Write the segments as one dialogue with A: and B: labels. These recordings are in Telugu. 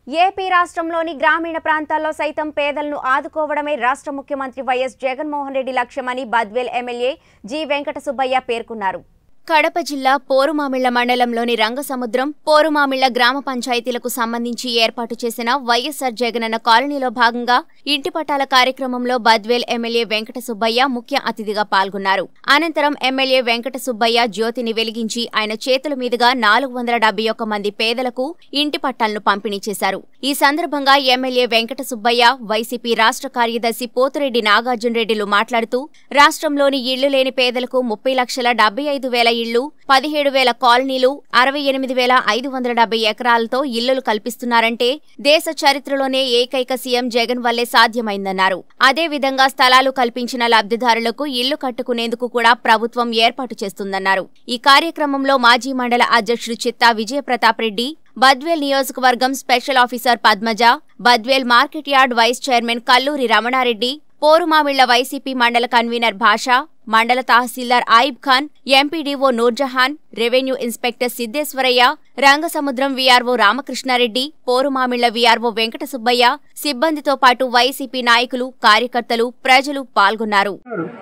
A: ఏపీ రాష్ట్రంలోని గ్రామీణ ప్రాంతాల్లో సైతం పేదలను ఆదుకోవడమే రాష్ట్ర ముఖ్యమంత్రి వైఎస్ జగన్మోహన్ రెడ్డి లక్ష్యమని బద్వేల్ ఎమ్మెల్యే జి వెంకట సుబ్బయ్య పేర్కొన్నారు కడప జిల్లా పోరుమామిళ్ల మండలంలోని రంగసముద్రం పోరుమామిళ్ల గ్రామ పంచాయతీలకు సంబంధించి ఏర్పాటు చేసిన వైఎస్సార్ జగనన్న కాలనీలో భాగంగా ఇంటి పట్టాల కార్యక్రమంలో బద్వేల్ ఎమ్మెల్యే వెంకట సుబ్బయ్య ముఖ్య అతిథిగా పాల్గొన్నారు అనంతరం ఎమ్మెల్యే వెంకట సుబ్బయ్య జ్యోతిని వెలిగించి ఆయన చేతుల మీదుగా నాలుగు వందల డెబ్బై ఒక్క మంది పేదలకు ఇంటి పట్టాలను పంపిణీ చేశారు ఈ సందర్భంగా ఎమ్మెల్యే వెంకట సుబ్బయ్య వైసీపీ రాష్ట్ర కార్యదర్శి పోతిరెడ్డి నాగార్జున రెడ్డిలు మాట్లాడుతూ రాష్ట్రంలోని ఇళ్లు లేని పేదలకు ముప్పై లక్షల డెబ్బై ఐదు వేల ఇళ్లు పదిహేడు వేల కాలనీలు అరవై ఎనిమిది వేల ఐదు వందల డెబ్బై ఎకరాలతో ఇళ్లు కల్పిస్తున్నారంటే దేశ చరిత్రలోనే ఏకైక సీఎం జగన్ వల్లే సాధ్యమైందన్నారు అదే విధంగా స్థలాలు కల్పించిన లబ్ధిదారులకు ఇళ్లు కట్టుకునేందుకు కూడా ప్రభుత్వం ఏర్పాటు చేస్తుందన్నారు ఈ కార్యక్రమంలో మాజీ మండల అధ్యక్షుడు చిత్తా విజయప్రతాప్ రెడ్డి బద్వేల్ నియోజకవర్గం special officer Padmaja Badvel market yard vice chairman Kalluri Ramanareddy Porumamilla YCP మండల కన్వీనర్ భాష మండల tahsildar Ayub Khan MPDO Noorjahan revenue inspector Siddeswaraiah Rangasamudram VRO Ramakrishnareddy Porumamilla VRO Venkata Subbaiah సిబ్బందితో పాటు వైసీపీ నాయకులు కార్యకర్తలు ప్రజలు పాల్గొన్నారు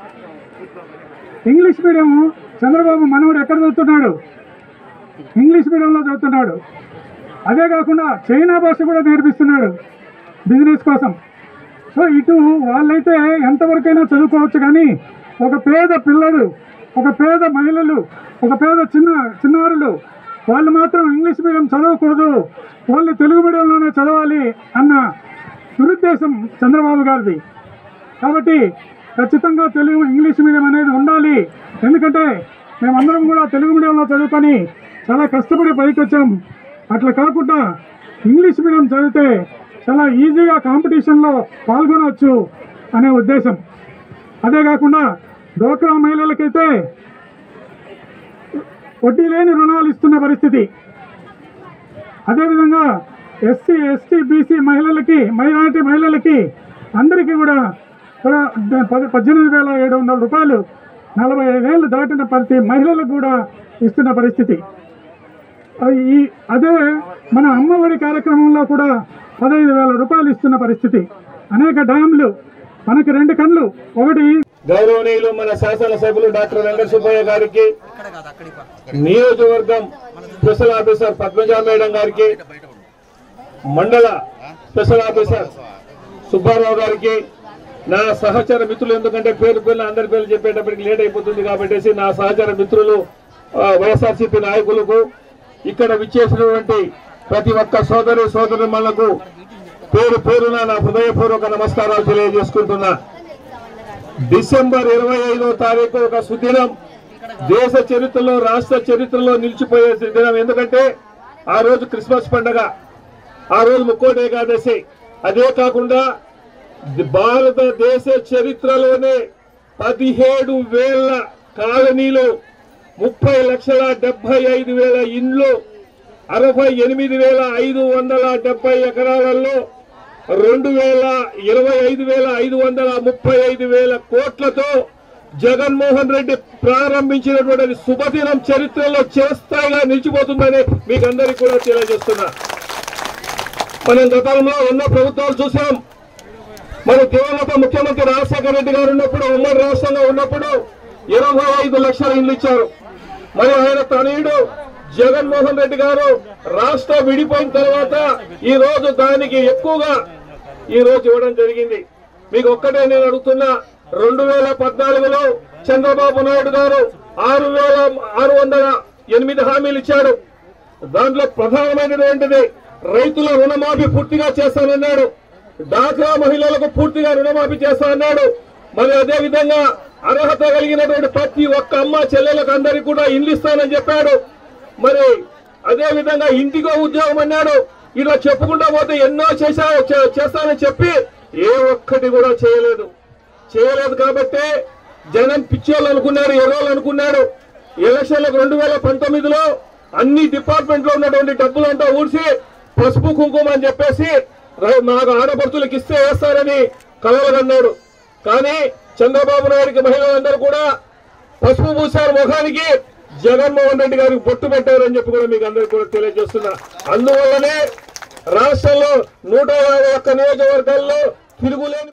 B: ఇంగ్లీష్ మీడియం చంద్రబాబు మనవడు ఎక్కడ చదువుతున్నాడు ఇంగ్లీష్ మీడియంలో చదువుతున్నాడు అదే కాకుండా చైనా భాష కూడా నేర్పిస్తున్నాడు బిజినెస్ కోసం సో ఇటు వాళ్ళైతే ఎంతవరకైనా చదువుకోవచ్చు కానీ ఒక పేద పిల్లలు ఒక పేద మహిళలు ఒక పేద చిన్న చిన్నారులు వాళ్ళు మాత్రం ఇంగ్లీష్ మీడియం చదవకూడదు వాళ్ళు తెలుగు మీడియంలోనే చదవాలి అన్న దురుద్దేశం చంద్రబాబు గారిది కాబట్టి ఖచ్చితంగా తెలుగు ఇంగ్లీష్ మీడియం అనేది ఉండాలి ఎందుకంటే మేమందరం కూడా తెలుగు మీడియంలో చదువుకొని చాలా కష్టపడి పైకి వచ్చాం అట్లా కాకుండా ఇంగ్లీష్ మీడియం చదివితే చాలా ఈజీగా కాంపిటీషన్లో పాల్గొనవచ్చు అనే ఉద్దేశం అదే కాకుండా డోక్రా మహిళలకైతే వడ్డీ లేని రుణాలు ఇస్తున్న పరిస్థితి అదేవిధంగా ఎస్సీ ఎస్టీ బీసీ మహిళలకి మైనారిటీ మహిళలకి అందరికీ కూడా కూడా పది పద్దెనిమిది వేల ఏడు వందల రూపాయలు నలభై ఐదేళ్ళు దాటిన ప్రతి మహిళలకు కూడా ఇస్తున్న పరిస్థితి అది ఈ అదే మన అమ్మఒడి కార్యక్రమంలో కూడా పదహైదు వేల రూపాయలు ఇస్తున్న పరిస్థితి అనేక డ్యామ్లు మనకి రెండు కళ్ళు ఒకటి
C: గౌరవనీయులు మన శాసనసభ్యులు డాక్టర్ వెంకట సుబ్బయ్య గారికి నియోజకవర్గం స్పెషల్ ఆఫీసర్ పద్మజా మేడం గారికి మండల స్పెషల్ ఆఫీసర్ సుబ్బారావు గారికి నా సహచర మిత్రులు ఎందుకంటే పేరు పేరు అందరి పేర్లు చెప్పేటప్పటికి లేట్ అయిపోతుంది కాబట్టి నా సహచర మిత్రులు ఆ, వైఎస్ఆర్సీపీ నాయకులకు ఇక్కడ విచ్చేసినటువంటి ప్రతి ఒక్క సోదరి సోదరులకు పేరు పేరున నా హృదయపూర్వక నమస్కారాలు తెలియజేసుకుంటున్నా డిసెంబర్ ఇరవై ఐదో తారీఖు ఒక సుదినం దేశ చరిత్రలో రాష్ట్ర చరిత్రలో నిలిచిపోయే దినం ఎందుకంటే ఆ రోజు క్రిస్మస్ పండగ ఆ రోజు ముక్కోటి ఏకాదశి అదే కాకుండా ది- భారతదేశ చరిత్రలోనే పదిహేడు వేల కాలనీలు ముప్పై లక్షల డెబ్బై ఐదు వేల ఇండ్లు అరవై ఎనిమిది వేల ఐదు వందల డెబ్బై ఎకరాలలో రెండు వేల ఇరవై ఐదు వేల ఐదు వందల ముప్పై ఐదు వేల కోట్లతో జగన్మోహన్ రెడ్డి ప్రారంభించినటువంటి శుభదినం చరిత్రలో చిరస్థాయిగా నిలిచిపోతుందని మీకు అందరికీ కూడా తెలియజేస్తున్నా మనం గతంలో ఎన్నో ప్రభుత్వాలు చూసాం మన దివంగత ముఖ్యమంత్రి రాజశేఖర రెడ్డి గారు ఉన్నప్పుడు ఉమ్మడి రాష్ట్రంగా ఉన్నప్పుడు ఇరవై ఐదు లక్షల ఇల్లు ఇచ్చారు మరి ఆయన తనయుడు జగన్మోహన్ రెడ్డి గారు రాష్ట్రం విడిపోయిన తర్వాత ఈ రోజు దానికి ఎక్కువగా ఈ రోజు ఇవ్వడం జరిగింది మీకు ఒక్కటే నేను అడుగుతున్నా రెండు వేల పద్నాలుగులో చంద్రబాబు నాయుడు గారు ఆరు వేల ఆరు వందల ఎనిమిది హామీలు ఇచ్చాడు దాంట్లో ప్రధానమైనటువంటిది రైతుల రుణమాఫీ పూర్తిగా చేస్తానన్నాడు డాక్రా మహిళలకు పూర్తిగా రుణమాఫీ చేస్తానన్నాడు మరి అదే విధంగా అర్హత కలిగినటువంటి ప్రతి ఒక్క అమ్మ చెల్లెలకు అందరికీ కూడా ఇల్లు ఇస్తానని చెప్పాడు మరి అదే విధంగా ఇంటికో ఉద్యోగం అన్నాడు ఇలా చెప్పుకుంటా పోతే ఎన్నో చేశా చే- చేస్తానని చెప్పి ఏ ఒక్కటి కూడా చేయలేదు చేయలేదు కాబట్టి జనం పిచ్చోళ్ళు అనుకున్నాడు ఎర్రోళ్ళు అనుకున్నాడు ఎలక్షన్లకు రెండు వేల పంతొమ్మిదిలో అన్ని డిపార్ట్మెంట్ లో ఉన్నటువంటి డబ్బులంతా ఊడ్చి పసుపు కుంకుమ అని చెప్పేసి ర- నాకు ఆడపడుతులకు ఇస్తే వేస్తారని కలవగన్నాడు కానీ చంద్రబాబు నాయుడికి మహిళలందరూ కూడా పసుపు పూసారు ముఖానికి జగన్మోహన్ రెడ్డి గారికి బొట్టు పెట్టారని చెప్పి కూడా మీకు అందరికీ కూడా తెలియజేస్తున్నా అందువల్లనే రాష్ట్రంలో నూట యాభై ఒక్క నియోజకవర్గాల్లో తిరుగులేని